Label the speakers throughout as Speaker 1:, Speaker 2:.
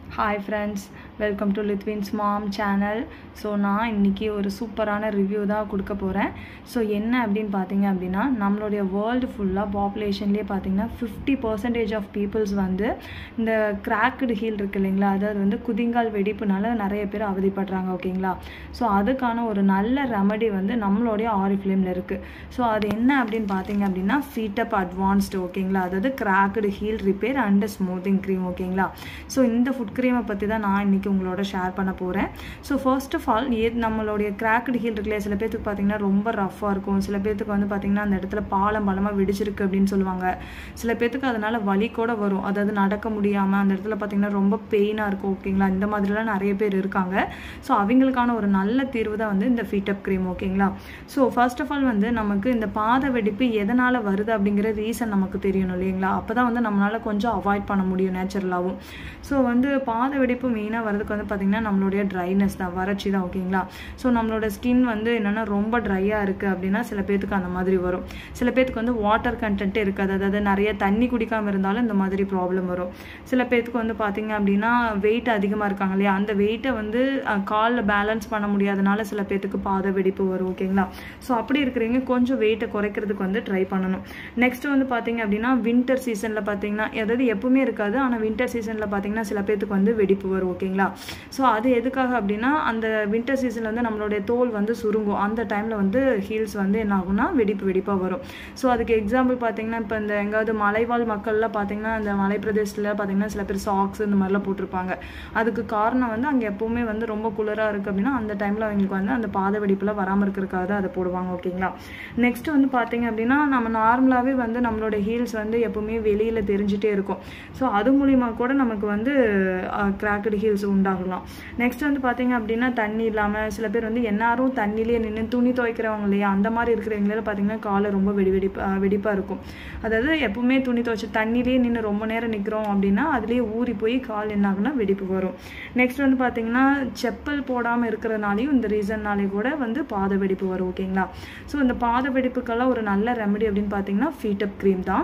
Speaker 1: hi friends welcome to லித்வின்ஸ் mom channel so நான் இன்றைக்கி ஒரு சூப்பரான ரிவ்யூ தான் கொடுக்க போகிறேன் ஸோ என்ன அப்படின்னு பார்த்தீங்க அப்படின்னா நம்மளுடைய வேர்ல்டு ஃபுல்லாக பாப்புலேஷன்லேயே பார்த்தீங்கன்னா ஃபிஃப்டி பர்சன்டேஜ் ஆஃப் பீப்புள்ஸ் வந்து இந்த கிராக்டு ஹீல் இருக்கு இல்லைங்களா அதாவது வந்து குதிங்கால் வெடிப்புனால நிறைய பேர் அவதிப்படுறாங்க ஓகேங்களா ஸோ அதுக்கான ஒரு நல்ல ரெமடி வந்து நம்மளுடைய ஆரிஃப்ளேமில் இருக்குது ஸோ அது என்ன அப்படின்னு பார்த்தீங்க அப்படின்னா ஃபீட்டப் அட்வான்ஸ்டு ஓகேங்களா அதாவது cracked heel repair and smoothing cream ஓகேங்களா ஸோ இந்த ஃபுட் க்ரீமை பற்றி தான் நான் இன்றைக்கி உங்களோட ஷேர் பண்ண போகிறேன் ஸோ ஃபர்ஸ்ட் ஆஃப் ஆல் ஏ நம்மளுடைய கிராக்டு ஹீல் இருக்குல்லையா சில பேர்த்துக்கு பார்த்தீங்கன்னா ரொம்ப ரஃப்பாக இருக்கும் சில பேர்த்துக்கு வந்து பார்த்தீங்கன்னா அந்த இடத்துல பாலம் பலமாக வெடிச்சிருக்கு அப்படின்னு சொல்லுவாங்க சில பேர்த்துக்கு அதனால் வலி கூட வரும் அதாவது நடக்க முடியாமல் அந்த இடத்துல பார்த்தீங்கன்னா ரொம்ப பெயினாக இருக்கும் ஓகேங்களா இந்த மாதிரிலாம் நிறைய பேர் இருக்காங்க ஸோ அவங்களுக்கான ஒரு நல்ல தீர்வு தான் வந்து இந்த ஃபீட்டப் க்ரீம் ஓகேங்களா ஸோ ஃபர்ஸ்ட் ஆஃப் ஆல் வந்து நமக்கு இந்த பாத வெடிப்பு எதனால் வருது அப்படிங்கிற ரீசன் நமக்கு தெரியணும் இல்லைங்களா அப்போ தான் வந்து நம்மளால் கொஞ்சம் அவாய்ட் பண்ண முடியும் நேச்சுரலாகவும் ஸோ வந்து பாத வெடிப்பு மெயினாக வரதுக்கு வந்து பார்த்திங்கன்னா நம்மளுடைய ட்ரைனஸ் தான் வறட்சி தான் ஓகேங்களா ஸோ நம்மளோட ஸ்கின் வந்து என்னென்னா ரொம்ப ட்ரையாக இருக்குது அப்படின்னா சில பேர்த்துக்கு அந்த மாதிரி வரும் சில பேர்த்துக்கு வந்து வாட்டர் கண்டென்ட்டே இருக்காது அதாவது நிறைய தண்ணி குடிக்காமல் இருந்தாலும் இந்த மாதிரி ப்ராப்ளம் வரும் சில பேர்த்துக்கு வந்து பார்த்திங்க அப்படின்னா வெயிட் அதிகமாக இருக்காங்க இல்லையா அந்த வெயிட்டை வந்து காலில் பேலன்ஸ் பண்ண முடியாதனால சில பேர்த்துக்கு பாத வெடிப்பு வரும் ஓகேங்களா ஸோ அப்படி இருக்கிறவங்க கொஞ்சம் வெயிட்டை குறைக்கிறதுக்கு வந்து ட்ரை பண்ணணும் நெக்ஸ்ட் வந்து பார்த்தீங்க அப்படின்னா வின்டர் சீசனில் பார்த்தீங்கன்னா அதாவது எப்பவுமே இருக்காது ஆனால் வின்டர் சீசனில் பார்த்தீங்கன்னா சில பேர்த்துக்கு வந்து வெடிப்பு வரும் ஓகேங்களா ஸோ அது எதுக்காக அப்படின்னா அந்த வின்டர் சீசனில் வந்து நம்மளுடைய தோல் வந்து சுருங்கும் அந்த டைமில் வந்து ஹீல்ஸ் வந்து என்ன ஆகும்னா வெடிப்பு வெடிப்பாக வரும் ஸோ அதுக்கு எக்ஸாம்பிள் பார்த்தீங்கன்னா இப்போ இந்த எங்காவது மலைவாழ் மக்கள்லாம் பார்த்தீங்கன்னா இந்த மலை பிரதேசத்தில் பார்த்தீங்கன்னா சில பேர் சாக்ஸ் இந்த மாதிரிலாம் போட்டிருப்பாங்க அதுக்கு காரணம் வந்து அங்கே எப்போவுமே வந்து ரொம்ப குளிராக இருக்குது அப்படின்னா அந்த டைமில் அவங்களுக்கு வந்து அந்த பாத வெடிப்புலாம் வராமல் இருக்கிறதுக்காக தான் அதை போடுவாங்க ஓகேங்களா நெக்ஸ்ட் வந்து பார்த்தீங்க அப்படின்னா நம்ம நார்மலாகவே வந்து நம்மளோட ஹீல்ஸ் வந்து எப்போவுமே வெளியில் தெரிஞ்சிட்டே இருக்கும் ஸோ அது மூலிமா கூட நமக்கு வந்து கிராக்கடு ஹீல்ஸ் உண்டாகலாம் நெக்ஸ்ட் வந்து பார்த்தீங்க அப்படின்னா தண்ணி இல்லாமல் சில பேர் வந்து எல்லாரும் தண்ணிலேயே நின்று துணி துவைக்கிறவங்க இல்லையா அந்த மாதிரி இருக்கிறவங்கள பார்த்தீங்கன்னா காலை ரொம்ப வெடி வெடிப்பா வெடிப்பாக இருக்கும் அதாவது எப்பவுமே துணி துவைச்சி தண்ணிலேயே நின்று ரொம்ப நேரம் நிற்கிறோம் அப்படின்னா அதுலேயே ஊறி போய் கால் என்ன ஆகுனா வெடிப்பு வரும் நெக்ஸ்ட் வந்து பார்த்தீங்கன்னா செப்பல் போடாமல் இருக்கிறதுனாலையும் இந்த ரீசன்னாலே கூட வந்து பாத வெடிப்பு வரும் ஓகேங்களா ஸோ இந்த பாத வெடிப்புக்கெல்லாம் ஒரு நல்ல ரெமெடி அப்படின்னு பார்த்தீங்கன்னா ஃபீட்டப் க்ரீம் தான்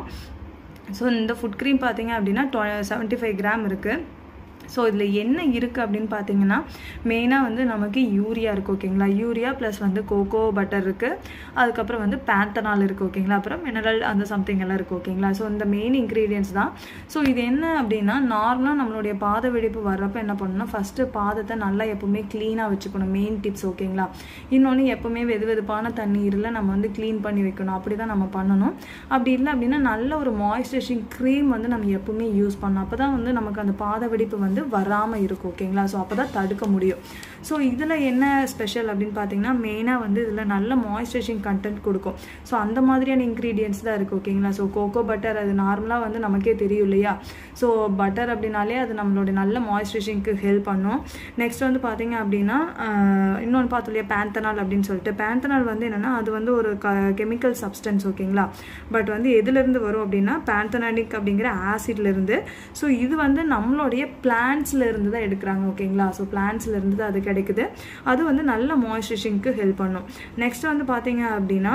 Speaker 1: ஸோ இந்த ஃபுட் க்ரீம் பார்த்தீங்க அப்படின்னா டொ செவன்ட்டி ஃபைவ் கிராம் இருக்குது ஸோ இதில் என்ன இருக்குது அப்படின்னு பார்த்தீங்கன்னா மெயினாக வந்து நமக்கு யூரியா இருக்குது ஓகேங்களா யூரியா ப்ளஸ் வந்து கோகோ பட்டர் இருக்குது அதுக்கப்புறம் வந்து பேந்தனால் இருக்குது ஓகேங்களா அப்புறம் மினரல் அந்த சம்திங் எல்லாம் இருக்குது ஓகேங்களா ஸோ இந்த மெயின் இன்க்ரீடியன்ஸ் தான் ஸோ இது என்ன அப்படின்னா நார்மலாக நம்மளுடைய பாத வெடிப்பு வர்றப்ப என்ன பண்ணணும்னா ஃபஸ்ட்டு பாதத்தை நல்லா எப்பவுமே க்ளீனாக வச்சுக்கணும் மெயின் டிப்ஸ் ஓகேங்களா இன்னொன்று எப்பவுமே வெது வெதுப்பான தண்ணீரில் நம்ம வந்து க்ளீன் பண்ணி வைக்கணும் அப்படி தான் நம்ம பண்ணணும் அப்படி இல்லை அப்படின்னா நல்ல ஒரு மாய்ஸ்சரைசிங் க்ரீம் வந்து நம்ம எப்பவுமே யூஸ் பண்ணணும் அப்போ தான் வந்து நமக்கு அந்த பாத வெடிப்பு வந்து வந்து வராமல் இருக்கும் ஓகேங்களா ஸோ அப்போ தான் தடுக்க முடியும் ஸோ இதில் என்ன ஸ்பெஷல் அப்படின்னு பார்த்தீங்கன்னா மெயினாக வந்து இதில் நல்ல மாய்ஸ்சரைசிங் கண்டென்ட் கொடுக்கும் ஸோ அந்த மாதிரியான இன்க்ரீடியன்ஸ் தான் இருக்குது ஓகேங்களா ஸோ கோகோ பட்டர் அது நார்மலாக வந்து நமக்கே தெரியும் இல்லையா ஸோ பட்டர் அப்படின்னாலே அது நம்மளோட நல்ல மாய்ஸ்சரைசிங்க்கு ஹெல்ப் பண்ணும் நெக்ஸ்ட் வந்து பார்த்தீங்க அப்படின்னா இன்னொன்று பார்த்தோம் இல்லையா பேந்தனால் அப்படின்னு சொல்லிட்டு பேந்தனால் வந்து என்னென்னா அது வந்து ஒரு க கெமிக்கல் சப்ஸ்டன்ஸ் ஓகேங்களா பட் வந்து எதுலேருந்து வரும் அப்படின்னா பேந்தனானிக் அப்படிங்கிற ஆசிட்லேருந்து ஸோ இது வந்து நம்மளுடைய பிளான் பிளான்ட்ஸில் இருந்து தான் எடுக்கிறாங்க ஓகேங்களா ஸோ பிளான்ட்ஸில் இருந்து தான் அது கிடைக்குது அது வந்து நல்ல மாய்ஸ்சரைசிங்க்கு ஹெல்ப் பண்ணும் நெக்ஸ்ட் வந்து பார்த்தீங்க அப்படின்னா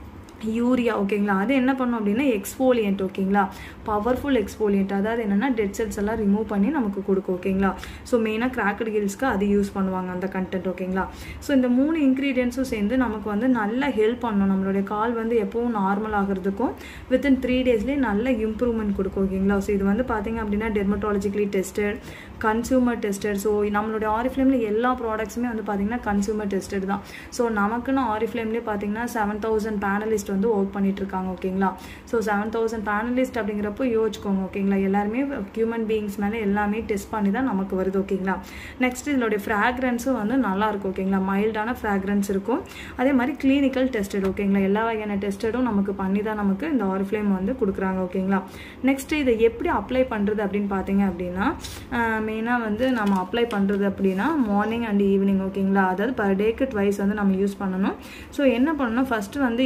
Speaker 1: யூரியா ஓகேங்களா அது என்ன பண்ணும் அப்படின்னா எக்ஸ்போலியன்ட் ஓகேங்களா பவர்ஃபுல் எக்ஸ்போலியன்ட் அதாவது என்னென்னா டெட் செல்ஸ் எல்லாம் ரிமூவ் பண்ணி நமக்கு கொடுக்கும் ஓகேங்களா ஸோ மெயினாக கிராக்கட் ஹில்ஸ்க்கு அது யூஸ் பண்ணுவாங்க அந்த கண்டென்ட் ஓகேங்களா ஸோ இந்த மூணு இன்க்ரீடியன்ஸும் சேர்ந்து நமக்கு வந்து நல்ல ஹெல்ப் பண்ணும் நம்மளுடைய கால் வந்து எப்பவும் நார்மல் ஆகிறதுக்கும் வித்தின் த்ரீ டேஸ்லேயே நல்ல இம்ப்ரூவ்மெண்ட் கொடுக்கும் ஓகேங்களா ஸோ இது வந்து பார்த்தீங்க அப்படின்னா dermatologically tested consumer tested so நம்மளுடைய ஆரிஃப்ளேமில் எல்லா ப்ராடக்ட்ஸுமே வந்து பார்த்தீங்கன்னா கன்சூமர் டெஸ்டட் தான் ஸோ நமக்குன்னு ஆரிஃப்ளேம்லேயே பார்த்தீங்கன்னா செவன் தௌசண்ட் பேனலிஸ்ட் வந்து ஒர்க் பண்ணிட்டு இருக்காங்க ஓகேங்களா ஸோ செவன் தௌசண்ட் பேனலிஸ்ட் அப்படிங்கிறப்போ யோசிச்சுக்கோங்க ஓகேங்களா எல்லாருமே ஹியூமன் பீயிங்ஸ் மேலே எல்லாமே டெஸ்ட் பண்ணி தான் நமக்கு வருது ஓகேங்களா நெக்ஸ்ட் இதோடைய ஃப்ராக்ரன்ஸும் வந்து நல்லா இருக்கும் ஓகேங்களா மைல்டான ஃப்ராக்ரன்ஸ் இருக்கும் அதே மாதிரி கிளினிக்கல் டெஸ்டட் ஓகேங்களா எல்லா வகையான டெஸ்டடும் நமக்கு பண்ணி தான் நமக்கு இந்த ஆரிஃப்ளேம் வந்து கொடுக்குறாங்க ஓகேங்களா நெக்ஸ்ட் இதை எப்படி அப்ளை பண்ணுறது அப்படின்னு பார்த்தீங்க அப்படின்னா மெயினாக வந்து நம்ம அப்ளை பண்ணுறது அப்படின்னா மார்னிங் அண்ட் ஈவினிங் ஓகேங்களா அதாவது பர் டேக்கு ட்வைஸ் வந்து நம்ம யூஸ் பண்ணணும் ஸோ என்ன பண்ணணும் ஃபஸ்ட்டு வந்து எந்தெந்த இடத்துல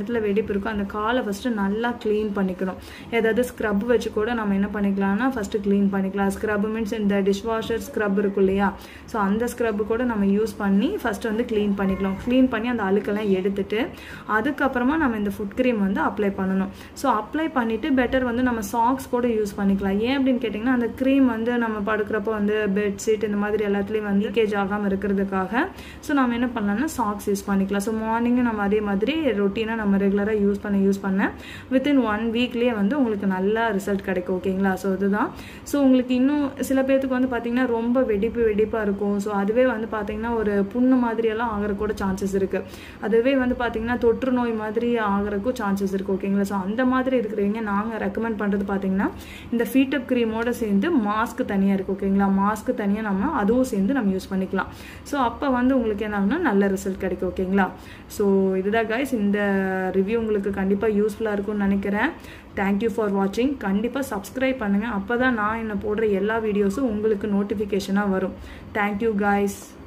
Speaker 1: இடத்துல வெடிப்பு இருக்கோ அந்த காலை ஃபஸ்ட்டு நல்லா க்ளீன் பண்ணிக்கணும் ஏதாவது ஸ்க்ரப் வச்சு கூட நம்ம என்ன பண்ணிக்கலாம்னா ஃபஸ்ட்டு க்ளீன் பண்ணிக்கலாம் ஸ்க்ரப் மீன்ஸ் இந்த டிஷ்வாஷர் ஸ்க்ரப் இருக்கும் இல்லையா ஸோ அந்த ஸ்க்ரப் கூட நம்ம யூஸ் பண்ணி ஃபஸ்ட்டு வந்து க்ளீன் பண்ணிக்கலாம் க்ளீன் பண்ணி அந்த அழுக்கெல்லாம் எடுத்துட்டு அதுக்கப்புறமா நம்ம இந்த ஃபுட் க்ரீம் வந்து அப்ளை பண்ணணும் ஸோ அப்ளை பண்ணிவிட்டு பெட்டர் வந்து நம்ம சாக்ஸ் கூட யூஸ் பண்ணிக்கலாம் ஏன் அப்படின்னு கேட்டிங்கன்னா அந்த க்ரீம் வந்து நம்ம படுக்கிறப்போ வந்து பெட்ஷீட் இந்த மாதிரி எல்லாத்துலேயும் வந்து லீக்கேஜ் ஆகாமல் இருக்கிறதுக்காக ஸோ நம்ம என்ன பண்ணலாம்னா சாக்ஸ் யூஸ் பண்ணிக்கலாம் ஸோ மார்னிங்கும் நம்ம அதே மாதிரி ரொட்டீனாக நம்ம ரெகுலராக யூஸ் பண்ண யூஸ் பண்ண வித்தின் ஒன் வீக்லேயே வந்து உங்களுக்கு நல்ல ரிசல்ட் கிடைக்கும் ஓகேங்களா ஸோ இதுதான் ஸோ உங்களுக்கு இன்னும் சில பேர்த்துக்கு வந்து பார்த்தீங்கன்னா ரொம்ப வெடிப்பு வெடிப்பாக இருக்கும் ஸோ அதுவே வந்து பார்த்தீங்கன்னா ஒரு புண்ணு மாதிரியெல்லாம் ஆகிற கூட சான்சஸ் இருக்குது அதுவே வந்து பார்த்தீங்கன்னா தொற்று நோய் மாதிரி ஆகிறதுக்கும் சான்சஸ் இருக்குது ஓகேங்களா ஸோ அந்த மாதிரி இருக்கிறவங்க நாங்கள் ரெக்கமெண்ட் பண்ணுறது பார்த்தீங்கன்னா இந்த ஃபீட்டப் க்ரீமோட சேர்ந்து மாஸ்க் தனியாக இருக்குது ஓகேங்களா மாஸ்க் தனியாக நம்ம அதுவும் சேர்ந்து நம்ம யூஸ் பண்ணிக்கலாம் ஸோ அப்போ வந்து உங்களுக்கு என்ன ஆகுனா நல்ல ரிசல்ட் கிடைக்கும் ஓகேங்களா ஸோ இதுதான் கைஸ் இந்த ரிவ்யூ உங்களுக்கு கண்டிப்பாக யூஸ்ஃபுல்லாக இருக்கும்னு நினைக்கிறேன் தேங்க்யூ ஃபார் வாட்சிங் கண்டிப்பாக சப்ஸ்கிரைப் பண்ணுங்கள் அப்போ தான் நான் என்ன போடுற எல்லா வீடியோஸும் உங்களுக்கு நோட்டிஃபிகேஷனாக வரும் தேங்க்யூ கைஸ்